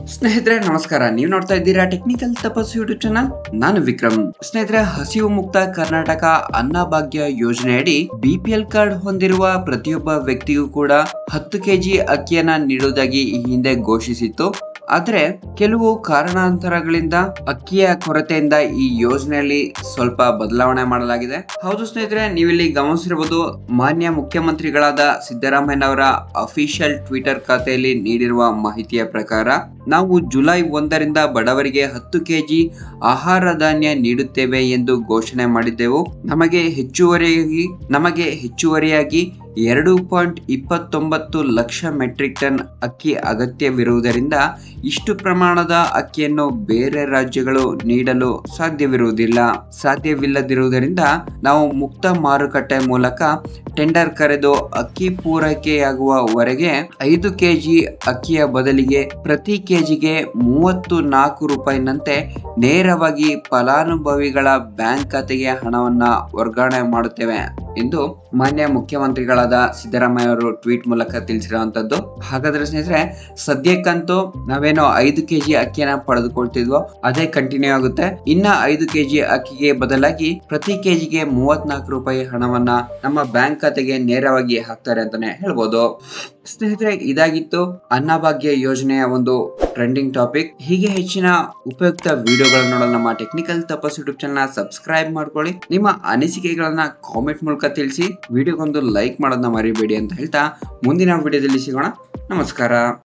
ಸ್ನೇಹಿತರೆ ನಮಸ್ಕಾರ ನೀವು ನೋಡ್ತಾ ಇದ್ದೀರಾ ಟೆಕ್ನಿಕಲ್ ತಪಸ್ಸು ಯೂಟ್ಯೂಬ್ ಚಾನಲ್ ನಾನು ವಿಕ್ರಮ್ ಸ್ನೇಹಿತರೆ ಹಸಿವು ಮುಕ್ತ ಕರ್ನಾಟಕ ಅನ್ನಭಾಗ್ಯ ಯೋಜನೆಯಡಿ ಬಿಪಿಎಲ್ ಕಾರ್ಡ್ ಹೊಂದಿರುವ ಪ್ರತಿಯೊಬ್ಬ ವ್ಯಕ್ತಿಗೂ ಕೂಡ ಹತ್ತು ಕೆಜಿ ಅಕ್ಕಿಯನ್ನ ನೀಡುವುದಾಗಿ ಈ ಹಿಂದೆ ಘೋಷಿಸಿತ್ತು ಆದ್ರೆ ಕೆಲವು ಕಾರಣಾಂತರಗಳಿಂದ ಅಕ್ಕಿಯ ಕೊರತೆಯಿಂದ ಈ ಯೋಜನೆಯಲ್ಲಿ ಸ್ವಲ್ಪ ಬದಲಾವಣೆ ಮಾಡಲಾಗಿದೆ ಹೌದು ಸ್ನೇಹಿತರೆ ನೀವಿಲ್ಲಿ ಗಮನಿಸಿರಬಹುದು ಮಾನ್ಯ ಮುಖ್ಯಮಂತ್ರಿಗಳಾದ ಸಿದ್ದರಾಮಯ್ಯನವರ ಅಫಿಷಿಯಲ್ ಟ್ವಿಟರ್ ಖಾತೆಯಲ್ಲಿ ನೀಡಿರುವ ಮಾಹಿತಿಯ ಪ್ರಕಾರ ನಾವು ಜುಲೈ ಒಂದರಿಂದ ಬಡವರಿಗೆ ಹತ್ತು ಕೆಜಿ ಆಹಾರ ಧಾನ್ಯ ನೀಡುತ್ತೇವೆ ಎಂದು ಘೋಷಣೆ ಮಾಡಿದ್ದೆವು ನಮಗೆ ಹೆಚ್ಚುವರಿಯಾಗಿ ನಮಗೆ ಹೆಚ್ಚುವರಿಯಾಗಿ ಎರಡು ಪಾಯಿಂಟ್ ಇಪ್ಪತ್ತೊಂಬತ್ತು ಲಕ್ಷ ಮೆಟ್ರಿಕ್ ಟನ್ ಅಕ್ಕಿ ಅಗತ್ಯವಿರುವುದರಿಂದ ಇಷ್ಟು ಪ್ರಮಾಣದ ಅಕ್ಕಿಯನ್ನು ಬೇರೆ ರಾಜ್ಯಗಳು ನೀಡಲು ಸಾಧ್ಯವಿರುವುದಿಲ್ಲ ಸಾಧ್ಯವಿಲ್ಲದಿರುವುದರಿಂದ ನಾವು ಮುಕ್ತ ಮಾರುಕಟ್ಟೆ ಮೂಲಕ ಟೆಂಡರ್ ಕರೆದು ಅಕ್ಕಿ ಪೂರೈಕೆಯಾಗುವವರೆಗೆ ಐದು ಕೆಜಿ ಅಕ್ಕಿಯ ಬದಲಿಗೆ ಪ್ರತಿ ಕೆಜಿಗೆ ಮೂವತ್ತು ನಾಲ್ಕು ರೂಪಾಯಿನಂತೆ ನೇರವಾಗಿ ಫಲಾನುಭವಿಗಳ ಬ್ಯಾಂಕ್ ಖಾತೆಗೆ ಹಣವನ್ನ ವರ್ಗಾವಣೆ ಮಾಡುತ್ತೇವೆ ಎಂದು ಮಾನ್ಯ ಮುಖ್ಯಮಂತ್ರಿಗಳಾದ ಸಿದ್ದರಾಮಯ್ಯ ಅವರು ಟ್ವೀಟ್ ಮೂಲಕ ತಿಳಿಸಿರುವಂತದ್ದು ಹಾಗಾದ್ರೆ ಸ್ನೇಹಿತರೆ ಸದ್ಯಕ್ಕಂತೂ ನಾವೇನೋ ಐದು ಕೆಜಿ ಅಕ್ಕಿಯನ್ನ ಪಡೆದುಕೊಳ್ತಿದ್ವೋ ಅದೇ ಕಂಟಿನ್ಯೂ ಆಗುತ್ತೆ ಇನ್ನ ಐದು ಕೆಜಿ ಅಕ್ಕಿಗೆ ಬದಲಾಗಿ ಪ್ರತಿ ಕೆಜಿಗೆ ಮೂವತ್ನಾಲ್ಕು ರೂಪಾಯಿ ಹಣವನ್ನ ನಮ್ಮ ಬ್ಯಾಂಕ್ ಖಾತೆಗೆ ನೇರವಾಗಿ ಹಾಕ್ತಾರೆ ಅಂತಾನೆ ಹೇಳ್ಬೋದು ಸ್ನೇಹಿತರೆ ಇದಾಗಿತ್ತು ಅನ್ನಭಾಗ್ಯ ಯೋಜನೆಯ ಒಂದು ಟ್ರೆಂಡಿಂಗ್ ಟಾಪಿಕ್ ಹೀಗೆ ಹೆಚ್ಚಿನ ಉಪಯುಕ್ತ ವಿಡಿಯೋಗಳನ್ನು ನೋಡಲು ನಮ್ಮ ಟೆಕ್ನಿಕಲ್ ತಪಸ್ ಯೂಟ್ಯೂಬ್ ಚಾನಲ್ ಸಬ್ಸ್ಕ್ರೈಬ್ ಮಾಡ್ಕೊಳ್ಳಿ ನಿಮ್ಮ ಅನಿಸಿಕೆಗಳನ್ನ ಕಾಮೆಂಟ್ ಮೂಲಕ ತಿಳಿಸಿ ವಿಡಿಯೋಗೊಂದು ಲೈಕ್ ಮಾಡೋದನ್ನ ಮರಿಬೇಡಿ ಅಂತ ಹೇಳ್ತಾ ಮುಂದಿನ ವಿಡಿಯೋದಲ್ಲಿ ಸಿಗೋಣ ನಮಸ್ಕಾರ